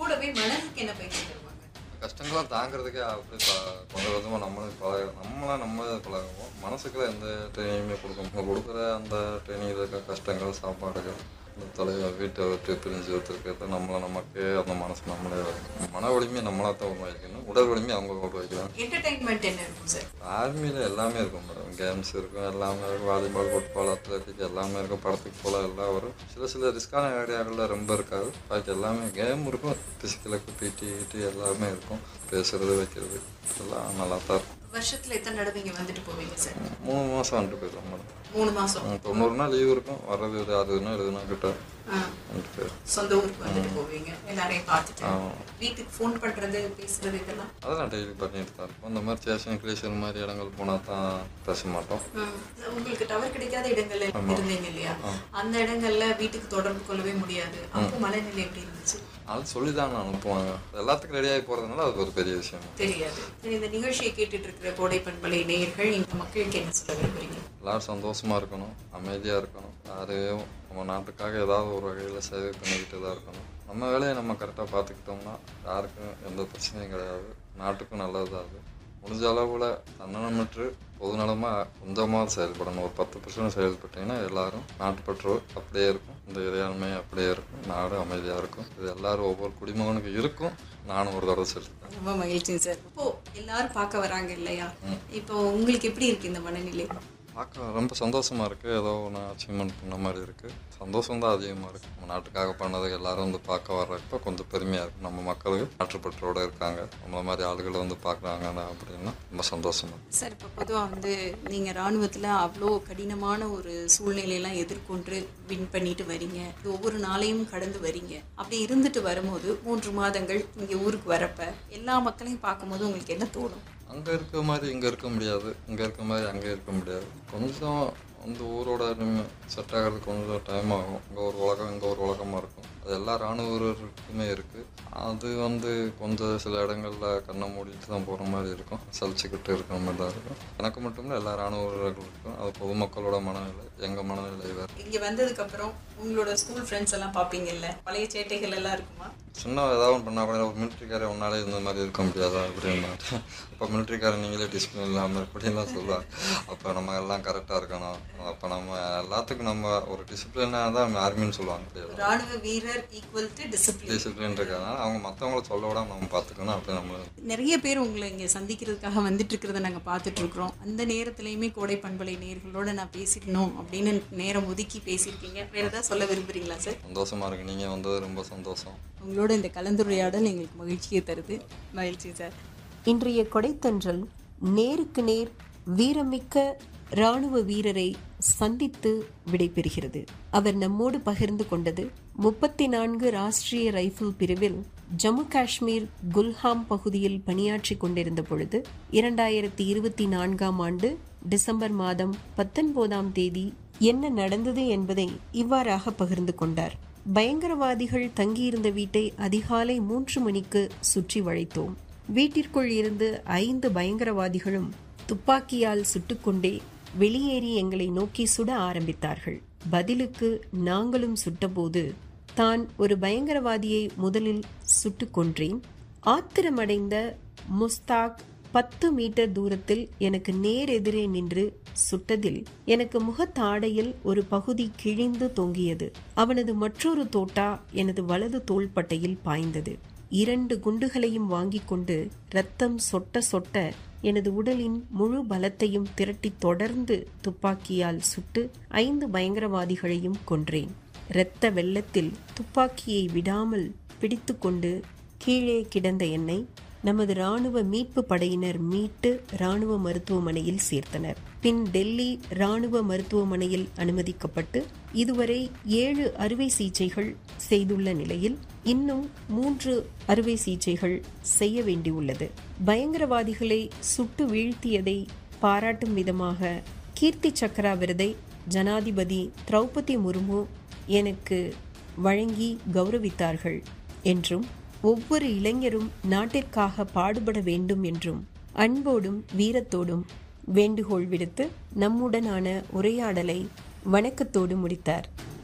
கூடவே மனதுக்கு என்ன பயிற்சி தருவாங்க கஷ்டங்கள்லாம் தாங்கிறதுக்கே அப்படி ப கொஞ்சம் கொஞ்சமாக நம்மளும் பழக நம்மளாம் நம்ம பழகுவோம் மனசுக்குலாம் எந்த ட்ரைனிங்குமே கொடுக்க மாட்டோம். கொடுக்குற அந்த ட்ரைனிங் இருக்க கஷ்டங்கள் சாப்பாடுகள் இந்த தலைவர் வீட்டை விட்டு பிரிஞ்சு வச்சுருக்கிறது நம்மளை நமக்கு அந்த மனசு நம்மளே மன வலிமையை நம்மளாக தான் உருவாக்கணும் உடல் வலிமையை அவங்க உருவாக்கலாம் என்டர்டைன்மெண்ட் என்ன இருக்கும் சார் ஆர்மியில் எல்லாமே இருக்கும் மேடம் கேம்ஸ் இருக்கும் எல்லாமே இருக்கும் வாலிபால் ஃபுட்பால் அத்லெட்டிக் எல்லாமே இருக்கும் படத்துக்கு போல எல்லாம் வரும் சில சில ரிஸ்கான ஏரியாக்களில் ரொம்ப இருக்காது பாக்கி எல்லாமே கேம் இருக்கும் ஃபிசிக்கலுக்கு பிடி கிடி எல்லாமே இருக்கும் பேசுறது வைக்கிறது எல்லாம் நல்லா தான் இருக்கும் வருஷத்துல எத்தனை தடவை இங்க வந்துட்டு போவீங்க சார் மூணு மாதம் வந்துட்டு போயிடுவோம் மேடம் மூணு மாசம் ம், தொண்ணூறு நாள் லீவ் இருக்கும் வர்றது ஒரு அறுபது நாள் எழுபது நாள் கிட்ட ஆ. வந்துட்டு போயிடும் சொந்த ஊருக்கு வந்துட்டு போவீங்க எல்லாரையும் பார்த்துட்டு ஆமா. வீட்டுக்கு ஃபோன் பண்றது பேசுறது இதெல்லாம் அதெல்லாம் டெய்லி பண்ணிட்டு தான் இருப்போம் இந்த மாதிரி ஸ்டேஷன் கிளேஷன் மாதிரி இடங்கள் போனால் தான் பேச மாட்டோம் ம். உங்களுக்கு டவர் கிடைக்காத இடங்கள்ல இருந்தீங்க இல்லையா அந்த இடங்கள்ல வீட்டுக்கு தொடர்பு கொள்ளவே முடியாது அப்போ மனநிலை எப்படி இருந்துச்சு அது சொல்லி தான் அனுப்புவாங்க எல்லாத்துக்கும் ரெடியாகி போகிறதுனால அது ஒரு பெரிய விஷயம் தெரியாது சரி, இந்த நிகழ்ச்சியை கேட்டுட்டு இருக்கிற கோடை பண்பலை நேயர்கள் இந்த மக்களுக்கு என்ன சொல்ல விரும்புறீங்க எல்லாரும் சந்தோஷமா இருக்கணும் அமைதியாக இருக்கணும் யாரையும் நம்ம நாட்டுக்காக ஏதாவது ஒரு வகையில் சேவை பண்ணிக்கிட்டு தான் இருக்கணும் நம்ம வேலையை நம்ம கரெக்டாக பார்த்துக்கிட்டோம்னா யாருக்கும் எந்த பிரச்சனையும் கிடையாது நாட்டுக்கும் நல்லது தான் அது முடிஞ்ச அளவில் தன்னலமற்று பொதுநலமாக கொஞ்சமாக செயல்படணும் ஒரு பத்து பர்சன்ட் செயல்பட்டீங்கன்னா எல்லாரும் நாட்டுப்பற்று அப்படியே இருக்கும் இந்த இறையாண்மை அப்படியே இருக்கும் நாடு அமைதியாக இருக்கும் இது எல்லாரும் ஒவ்வொரு குடிமகனுக்கு இருக்கும் நானும் ஒரு தடவை செலுத்தேன் ரொம்ப மகிழ்ச்சி சார் இப்போ எல்லாரும் பார்க்க வராங்க இல்லையா இப்போ உங்களுக்கு எப்படி இருக்கு இந்த மனநிலை பார்க்க ரொம்ப சந்தோஷமா இருக்கு ஏதோ ஒன்று அச்சீவ்மெண்ட் பண்ண மாதிரி இருக்கு சந்தோஷம் தான் அதிகமாக இருக்கு நம்ம நாட்டுக்காக பண்ணது எல்லாரும் வந்து பார்க்க வர்றப்ப கொஞ்சம் பெருமையா இருக்கு நம்ம மக்களுக்கு நாட்டுப்பற்றோட இருக்காங்க நம்மள மாதிரி ஆளுகளை வந்து பார்க்குறாங்க அப்படின்னா ரொம்ப சந்தோஷமா இருக்கு சார் இப்போ பொதுவாக வந்து நீங்கள் ராணுவத்தில் அவ்வளோ கடினமான ஒரு சூழ்நிலையெல்லாம் எதிர்கொண்டு வின் பண்ணிட்டு வரீங்க இது ஒவ்வொரு நாளையும் கடந்து வரீங்க அப்படி இருந்துட்டு வரும்போது மூன்று மாதங்கள் இங்கே ஊருக்கு வரப்ப எல்லா மக்களையும் பார்க்கும்போது உங்களுக்கு என்ன தோணும் அங்கே இருக்க மாதிரி இங்கே இருக்க முடியாது இங்கே இருக்க மாதிரி அங்கே இருக்க முடியாது கொஞ்சம் அந்த ஊரோட செட் ஆகிறதுக்கு கொஞ்சம் டைம் ஆகும் இங்கே ஒரு உலகம் இங்கே ஒரு உலகமாக இருக்கும் அது எல்லா ராணுவ வீரருக்குமே இருக்குது அது வந்து கொஞ்சம் சில இடங்களில் கண்ணை மூடிட்டு தான் போகிற மாதிரி இருக்கும் சலிச்சுக்கிட்டு இருக்கிற மாதிரி தான் இருக்கும் எனக்கு மட்டும் இல்லை எல்லா ராணுவ வீரர்களுக்கும் அது பொதுமக்களோட மனநிலை எங்கள் மனநிலை வேறு இங்கே வந்ததுக்கப்புறம் உங்களோட ஸ்கூல் ஃப்ரெண்ட்ஸ் எல்லாம் பார்ப்பீங்கல்ல பழைய சேட்டைகள் எல்லாம் இருக்குமா சின்ன ஏதாவது ஒன்று பண்ணால் கூட ஒரு மிலிட்ரிக்காரன் உன்னாலே இந்த மாதிரி இருக்க முடியாதா அப்படின்னா அப்போ மிலிட்ரிக்காரன் நீங்களே டிசிப்ளின் இல்லாமல் இப்படிலாம் சொல்லுவாங்க அப்போ நம்ம எல்லாம் கரெக்டாக இருக்கணும் அப்போ நம்ம எல்லாத்துக்கும் நம்ம ஒரு டிசிப்ளினாக தான் ஆர்மின்னு சொல்லுவாங்க ராணுவ வீரர் ஈக்குவல் டு டிசிப்ளின் டிசிப்ளின் இருக்கிறதுனால அவங்க மற்றவங்கள சொல்ல விடாம நம்ம பார்த்துக்கணும் அப்படி நம்ம நிறைய பேர் உங்களை இங்கே சந்திக்கிறதுக்காக வந்துட்டு இருக்கிறத நாங்கள் பார்த்துட்டு இருக்கிறோம் அந்த நேரத்துலையுமே கோடை பண்பலை நேர்களோட நான் பேசிக்கணும் அப்படின்னு நேரம் ஒதுக்கி பேசியிருக்கீங்க வேற ஏதாவது சொல்ல விரும்புறீங்களா சார் சந்தோஷமாக இருக்கு நீங்கள் வந்தது ரொம்ப சந்தோஷம் உங்களோட இந்த கலந்துரையாடல் எங்களுக்கு மகிழ்ச்சியை தருது மகிழ்ச்சி சார் இன்றைய கொடைத்தன்றல் நேருக்கு நேர் வீரமிக்க ராணுவ வீரரை சந்தித்து விடைபெறுகிறது அவர் நம்மோடு பகிர்ந்து கொண்டது முப்பத்தி நான்கு ராஷ்டிரிய ரைபிள் பிரிவில் ஜம்மு காஷ்மீர் குல்ஹாம் பகுதியில் பணியாற்றி கொண்டிருந்த பொழுது இரண்டாயிரத்தி இருபத்தி நான்காம் ஆண்டு டிசம்பர் மாதம் பத்தொன்பதாம் தேதி என்ன நடந்தது என்பதை இவ்வாறாக பகிர்ந்து கொண்டார் பயங்கரவாதிகள் தங்கியிருந்த வீட்டை அதிகாலை மூன்று மணிக்கு சுற்றி வளைத்தோம் வீட்டிற்குள் இருந்து ஐந்து பயங்கரவாதிகளும் துப்பாக்கியால் சுட்டுக்கொண்டே வெளியேறி எங்களை நோக்கி சுட ஆரம்பித்தார்கள் பதிலுக்கு நாங்களும் சுட்டபோது தான் ஒரு பயங்கரவாதியை முதலில் சுட்டுக் கொன்றேன் ஆத்திரமடைந்த முஸ்தாக் பத்து மீட்டர் தூரத்தில் எனக்கு நேர் எதிரே நின்று சுட்டதில் எனக்கு முகத்தாடையில் ஒரு பகுதி கிழிந்து தொங்கியது அவனது மற்றொரு தோட்டா எனது வலது தோள்பட்டையில் பாய்ந்தது இரண்டு குண்டுகளையும் வாங்கிக் கொண்டு ரத்தம் சொட்ட சொட்ட எனது உடலின் முழு பலத்தையும் திரட்டி தொடர்ந்து துப்பாக்கியால் சுட்டு ஐந்து பயங்கரவாதிகளையும் கொன்றேன் இரத்த வெள்ளத்தில் துப்பாக்கியை விடாமல் பிடித்துக்கொண்டு கீழே கிடந்த என்னை நமது ராணுவ மீட்பு படையினர் மீட்டு ராணுவ மருத்துவமனையில் சேர்த்தனர் பின் டெல்லி ராணுவ மருத்துவமனையில் அனுமதிக்கப்பட்டு இதுவரை ஏழு அறுவை சிகிச்சைகள் செய்துள்ள நிலையில் இன்னும் மூன்று அறுவை சிகிச்சைகள் செய்ய வேண்டியுள்ளது பயங்கரவாதிகளை சுட்டு வீழ்த்தியதை பாராட்டும் விதமாக கீர்த்தி சக்ரா விருதை ஜனாதிபதி திரௌபதி முர்மு எனக்கு வழங்கி கௌரவித்தார்கள் என்றும் ஒவ்வொரு இளைஞரும் நாட்டிற்காக பாடுபட வேண்டும் என்றும் அன்போடும் வீரத்தோடும் வேண்டுகோள் விடுத்து நம்முடனான உரையாடலை வணக்கத்தோடு முடித்தார்